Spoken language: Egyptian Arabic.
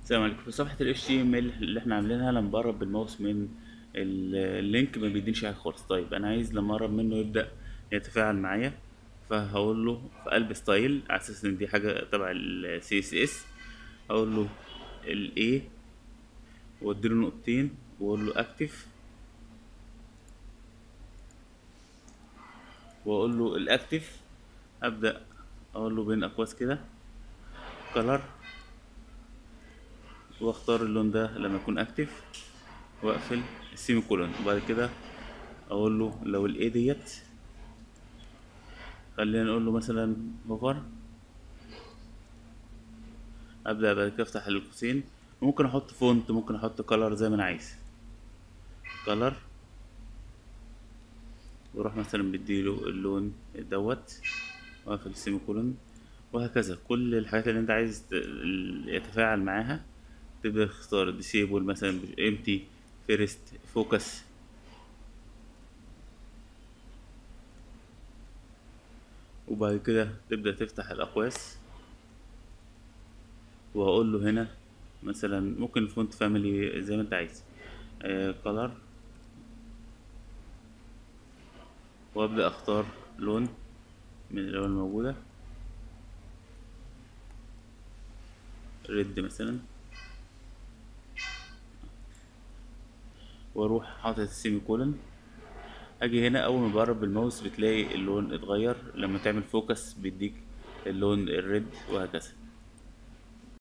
السلام عليكم في صفحة ال HTML اللي احنا عاملينها لما بقرب بالماوس من ال- اللينك ما بيدينيش حاجة خالص طيب انا عايز لما اقرب منه يبدأ يتفاعل معايا فهقول له في قلب ستايل على اساس ان دي حاجة تبع ال CSS اقول له ال A واديله نقطتين واقول له اكتف واقول له الاكتف ابدأ اقول له بين اقواس كده color واختار اللون ده لما يكون اكتف واقفل السيمي كولون وبعد كده اقول له لو الاي ديت خلينا نقول له مثلا هوفر ابدا بعد كده افتح القوسين ممكن احط فونت ممكن احط كلر زي ما انا عايز كلر واروح مثلا مديله اللون دوت واقفل السيمي كولون وهكذا كل الحاجات اللي انت عايز ت- يتفاعل معاها تبدأ تختار ديسيبل مثلا empty فيرست فوكس وبعد كده تبدأ تفتح الأقواس وهقول له هنا مثلا ممكن الفونت فاميلي زي ما انت عايز كولر وابدأ اختار لون من الالوان الموجودة ريد مثلا واروح حاطط السيمي كولن اجي هنا اول ما بقرب بالماوس بتلاقي اللون اتغير لما تعمل فوكس بيديك اللون الريد وهكذا